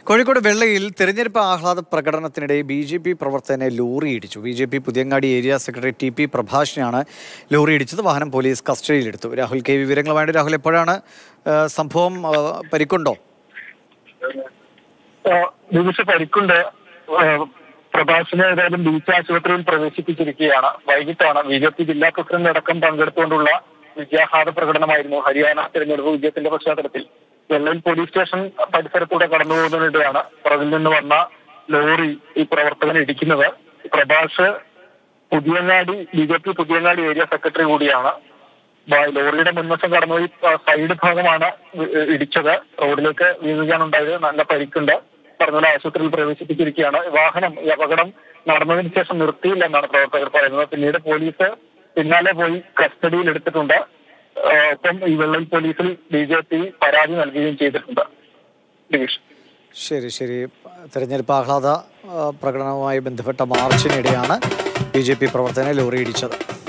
കോഴിക്കോട് വെള്ളയിൽ തെരഞ്ഞെടുപ്പ് ആഹ്ലാദ പ്രകടനത്തിനിടെ ബി ജെ പി പ്രവർത്തകനെ ലോറി ഇടിച്ചു B J P Puthiyangadi area secretary T P പ്രഭാഷിനാണ് ലോറി ഇടിച്ചത് വാഹനം പോലീസ് കസ്റ്റഡിയിലെടുത്തു രാഹുൽ കെ വിവരങ്ങളുമായിട്ട് രാഹുൽ എപ്പോഴാണ് ആ, സംഭവം ആ, പരിക്കുണ്ടോ വിവിധ പരിക്കുണ്ട് ഏഹ് പ്രഭാസിനെ ഏതായാലും ബീച്ച് ആശുപത്രിയിൽ പ്രവേശിപ്പിച്ചിരിക്കുകയാണ് വൈകിട്ടാണ് ബി ജെ പി ജില്ലാ പ്രസിഡന്റ് അടക്കം പങ്കെടുത്തുകൊണ്ടുള്ള വിജയാഹ്ലാദ പ്രകടനമായിരുന്നു ഹരിയാന തെരഞ്ഞെടുപ്പ് വിജയത്തിന്റെ പശ്ചാത്തലത്തിൽ വെള്ളയിൽ പോലീസ് സ്റ്റേഷൻ പരിസരത്തൂടെ കടന്നു പോകുന്നതിനിടെയാണ് പുറകിൽ നിന്ന് വന്ന ലോറി ഈ പ്രവർത്തകനെ ഇടിക്കുന്നത് Prabhas Puthiyangadi B J P Puthiyangadi area secretary കൂടിയാണ് ബ- ലോറിയുടെ മുൻവശം കടന്നുപോയി ആ, സൈഡ് ഭാഗമാണ് ഇ- ഇ- ഇടിച്ചത് റോഡിലേക്ക് വീഴുകയാണ് ഉണ്ടായത് നല്ല പരിക്കുണ്ട് പറഞ്ഞ ആശുപത്രിയിൽ പ്രവേശിപ്പിച്ചിരിക്കുകയാണ് വാഹനം ഈ അപകടം നടന്നതിന് ശേഷം നിർത്തിയില്ല എന്നാണ് പ്രവർത്തകർ പറയുന്നത് പിന്നീട് പോലീസ് പിന്നാലെ പോയി കസ്റ്റഡിയിൽ എടുത്തിട്ടുണ്ട് ആ, ഒപ്പം ഈ വെള്ളൽ പോലീസിൽ ബി ജെ പി പരാതി നൽകുകയും ചെയ്തിട്ടുണ്ട് ദിനേഷ് ശരി ശരി തെരഞ്ഞെടുപ്പ് ആഹ്ലാദ ആ, പ്രകടനവുമായി ബന്ധപ്പെട്ട മാർച്ചിനിടെയാണ് ബി ജെ പി പ്രവർത്തകനെ ലോറി ഇടിച്ചത്